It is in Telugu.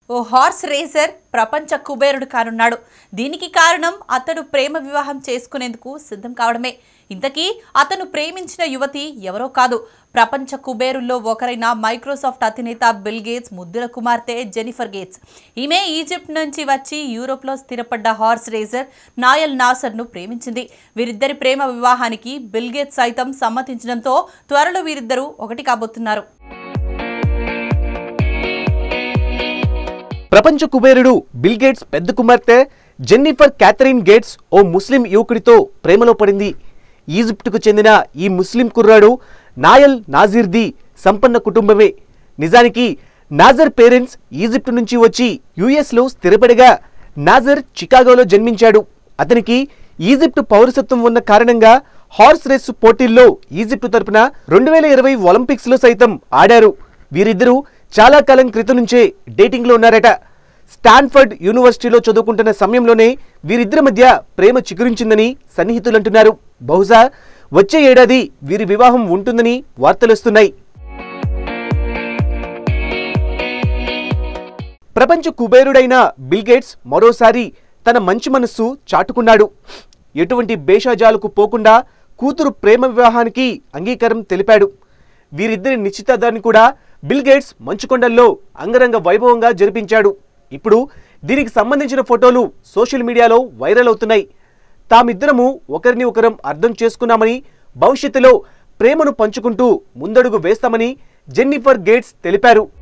ఓ హార్స్ రేసర్ ప్రపంచ కుబేరుడు కానున్నాడు దీనికి కారణం అతడు ప్రేమ వివాహం చేసుకునేందుకు సిద్ధం కావడమే ఇంతకీ అతను ప్రేమించిన యువతి ఎవరో కాదు ప్రపంచ కుబేరుల్లో ఒకరైన మైక్రోసాఫ్ట్ అధినేత బిల్ గేట్స్ ముద్దుల కుమార్తె జెనిఫర్ గేట్స్ ఈమె ఈజిప్ట్ నుంచి వచ్చి యూరోప్లో స్థిరపడ్డ హార్స్ రేసర్ నాయల్ నాసర్ను ప్రేమించింది వీరిద్దరి ప్రేమ వివాహానికి బిల్ గేట్స్ సైతం సమ్మతించడంతో త్వరలో వీరిద్దరూ ఒకటి కాబోతున్నారు ప్రపంచ కుబేరుడు బిల్ గేట్స్ పెద్ద కుమార్తె జెన్నిఫర్ క్యాథరిన్ గేట్స్ ఓ ముస్లిం యువకుడితో ప్రేమలో పడింది ఈజిప్టుకు చెందిన ఈ ముస్లిం కుర్రాడు నాయల్ నాజీర్ది సంపన్న కుటుంబమే నిజానికి నాజర్ పేరెంట్స్ ఈజిప్టు నుంచి వచ్చి యుఎస్లో స్థిరపడిగా నాజర్ చికాగోలో జన్మించాడు అతనికి ఈజిప్టు పౌరసత్వం ఉన్న కారణంగా హార్స్ రేస్ పోటీల్లో ఈజిప్టు తరపున రెండు వేల ఇరవై ఒలింపిక్స్లో సైతం ఆడారు వీరిద్దరూ చాలా కాలం క్రితం నుంచే డేటింగ్లో ఉన్నారట స్టాన్ఫర్డ్ యూనివర్సిటీలో చదువుకుంటున్న సమయంలోనే వీరిద్దరి మధ్య ప్రేమ చిగురించిందని సన్నిహితులు అంటున్నారు బహుశా వచ్చే ఏడాది వీరి వివాహం ఉంటుందని వార్తలొస్తున్నాయి ప్రపంచ కుబేరుడైన బిల్ గేట్స్ మరోసారి తన మంచి మనస్సు చాటుకున్నాడు ఎటువంటి భేషాజాలకు పోకుండా కూతురు ప్రేమ వివాహానికి అంగీకారం తెలిపాడు వీరిద్దరి నిశ్చితార్థాన్ని కూడా బిల్ గేట్స్ మంచుకొండల్లో అంగరంగ వైభవంగా జరిపించాడు ఇప్పుడు దీనికి సంబంధించిన ఫోటోలు సోషల్ మీడియాలో వైరల్ అవుతున్నాయి తామిద్దరము ఒకరిని ఒకరం అర్థం చేసుకున్నామని భవిష్యత్తులో ప్రేమను పంచుకుంటూ ముందడుగు వేస్తామని జెన్నిఫర్ గేట్స్ తెలిపారు